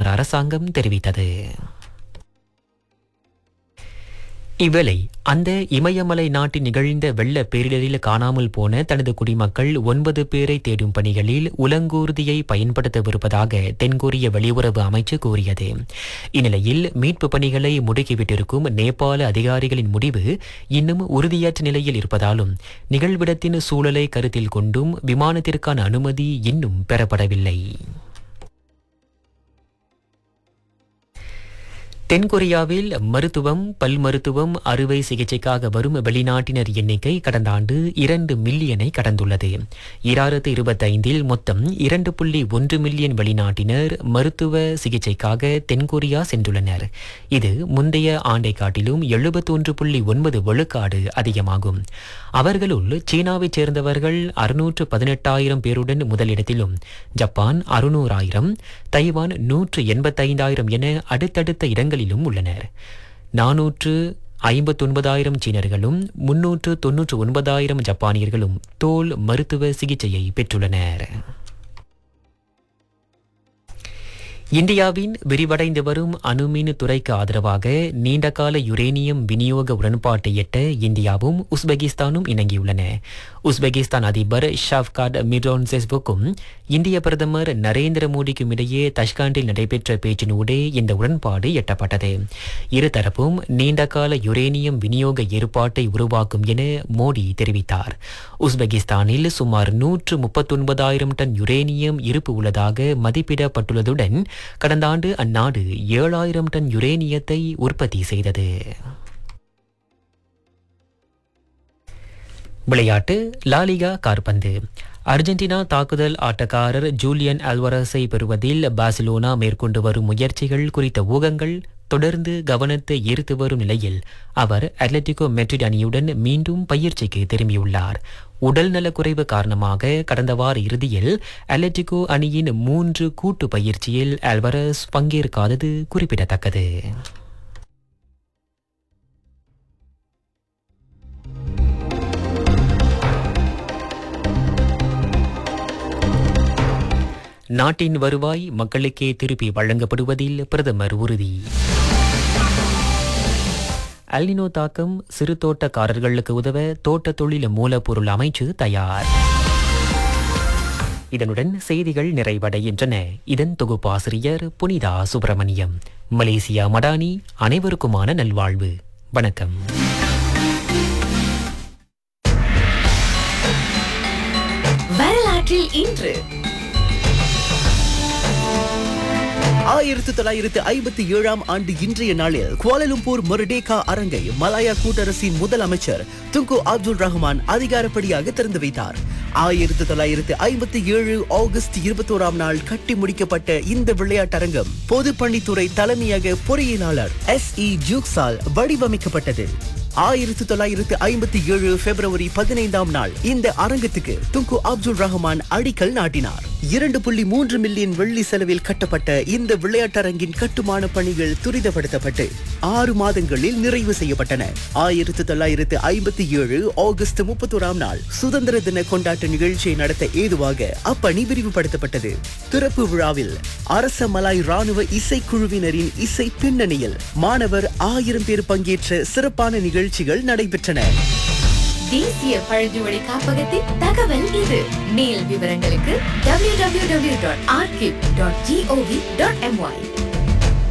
Myanmar அரசாங்கம் தெரிவித்தது இவ்வேளை அந்த இமயமலை நாட்டில் நிகழ்ந்த வெள்ள பேரிடரில் காணாமல் போன தனது குடிமக்கள் ஒன்பது பேரை தேடும் பணிகளில் உலங்கூர்தியை பயன்படுத்தவிருப்பதாக தென்கொரிய வெளியுறவு அமைச்சு கூறியது இந்நிலையில் மீட்பு பணிகளை முடுக்கிவிட்டிருக்கும் நேபாள அதிகாரிகளின் முடிவு இன்னும் உறுதியற்ற நிலையில் இருப்பதாலும் நிகழ்விடத்தின் சூழலை கருத்தில் கொண்டும் விமானத்திற்கான அனுமதி இன்னும் பெறப்படவில்லை தென்கொரியாவில் மருத்துவம் பல் மருத்துவம் அறுவை சிகிச்சைக்காக வரும் வெளிநாட்டினர் எண்ணிக்கை கடந்த ஆண்டு இரண்டு மில்லியனை கடந்துள்ளது இராயிரத்து இருபத்தைந்தில் மொத்தம் இரண்டு புள்ளி ஒன்று மில்லியன் வெளிநாட்டினர் மருத்துவ சிகிச்சைக்காக தென்கொரியா சென்றுள்ளனர் இது முந்தைய ஆண்டை காட்டிலும் எழுபத்தொன்று புள்ளி ஒன்பது விழுக்காடு அதிகமாகும் அவர்களுள் சீனாவைச் சேர்ந்தவர்கள் அறுநூற்று பதினெட்டாயிரம் பேருடன் முதலிடத்திலும் ஜப்பான் அறுநூறாயிரம் தைவான் நூற்று எண்பத்தைந்தாயிரம் என அடுத்தடுத்த இடங்களிலும் உள்ளனர் நாநூற்று ஐம்பத்தொன்பதாயிரம் சீனர்களும் முன்னூற்று தொன்னூற்று ஒன்பதாயிரம் ஜப்பானியர்களும் தோல் மருத்துவ சிகிச்சையை பெற்றுள்ளனர் இந்தியாவின் விரிவடைந்து வரும் அணுமின் துறைக்கு ஆதரவாக நீண்டகால யுரேனியம் விநியோக உடன்பாட்டை எட்ட இந்தியாவும் உஸ்பெகிஸ்தானும் இணங்கியுள்ளன உஸ்பெகிஸ்தான் அதிபர் ஷாஃப்காட் மிரோன்செஸ்புக்கும் இந்திய பிரதமர் நரேந்திர மோடிக்கும் இடையே தஷ்காண்டில் நடைபெற்ற பேச்சினூடே இந்த உடன்பாடு எட்டப்பட்டது இருதரப்பும் நீண்டகால யுரேனியம் விநியோக ஏற்பாட்டை உருவாக்கும் என மோடி தெரிவித்தார் உஸ்பெகிஸ்தானில் சுமார் நூற்று முப்பத்தொன்பதாயிரம் டன் யுரேனியம் இருப்பு உள்ளதாக மதிப்பிடப்பட்டுள்ளதுடன் கடந்த ஆண்டு அந்நாடு ஏழாயிரம் டன் யுரேனியத்தை உற்பத்தி செய்தது விளையாட்டு லாலிகா கார்பந்து அர்ஜென்டினா தாக்குதல் ஆட்டக்காரர் ஜூலியன் அல்வரஸை பெறுவதில் பார்சிலோனா மேற்கொண்டு வரும் முயற்சிகள் குறித்த ஊகங்கள் தொடர்ந்து கவனத்தை ஈர்த்து வரும் நிலையில் அவர் அட்லட்டிகோ மெட்ரிட் அணியுடன் மீண்டும் பயிற்சிக்கு திரும்பியுள்ளார் உடல் நலக்குறைவு காரணமாக கடந்த வார இறுதியில் அட்லட்டிகோ அணியின் மூன்று கூட்டு பயிற்சியில் அல்வரஸ் பங்கேற்காதது குறிப்பிடத்தக்கது நாட்டின் வருவாய் மக்களுக்கே திருப்பி வழங்கப்படுவதில் பிரதமர் உறுதி அல்னினோ தாக்கம் சிறு தோட்டக்காரர்களுக்கு உதவ தோட்ட தொழில் மூலப்பொருள் அமைச்சு தயார் இதனுடன் செய்திகள் நிறைவடைகின்றன இதன் தொகுப்பாசிரியர் புனிதா சுப்பிரமணியம் மலேசியா மடானி அனைவருக்குமான நல்வாழ்வு வணக்கம் வரலாற்றில் இன்று ஆயிரத்து தொள்ளாயிரத்து ஐம்பத்தி ஏழாம் ஆண்டு இன்றைய நாளில் குவாலலும்பூர் மொரடேகா அரங்கை மலாயா கூட்டரசின் முதல் அமைச்சர் துங்கு அப்துல் ரஹ்மான் அதிகாரப்படியாக திறந்து வைத்தார் ஆயிரத்து தொள்ளாயிரத்து ஐம்பத்தி ஏழு ஆகஸ்ட் இருபத்தோராம் நாள் கட்டி முடிக்கப்பட்ட இந்த விளையாட்டரங்கம் பொதுப்பணித்துறை தலைமையக பொறியியலாளர் எஸ் இ ஜூக்ஸால் வடிவமைக்கப்பட்டது ஆயிரத்து தொள்ளாயிரத்து ஐம்பத்தி ஏழு பிப்ரவரி பதினைந்தாம் நாள் இந்த அரங்கத்துக்கு துங்கு அப்துல் ரஹ்மான் அடிக்கல் நாட்டினார் இரண்டு புள்ளி மூன்று மில்லியன் வெள்ளி செலவில் கட்டப்பட்ட இந்த விளையாட்டரங்கின் கட்டுமான பணிகள் துரிதப்படுத்தப்பட்டு ஆறு மாதங்களில் நிறைவு செய்யப்பட்டன ஆயிரத்து தொள்ளாயிரத்து ஐம்பத்தி ஏழு ஆகஸ்ட் முப்பத்தோராம் நாள் சுதந்திர தின கொண்டாட்ட நிகழ்ச்சியை நடத்த ஏதுவாக அப்பணி விரிவுபடுத்தப்பட்டது திறப்பு விழாவில் அரச மலாய் ராணுவ இசைக்குழுவினரின் இசை பின்னணியில் மாணவர் ஆயிரம் பேர் பங்கேற்ற சிறப்பான நிகழ்ச்சிகள் நடைபெற்றன தேசிய பழங்குடி காப்பகத்தின் தகவல் இது மேல் விவரங்களுக்கு www.archive.gov.my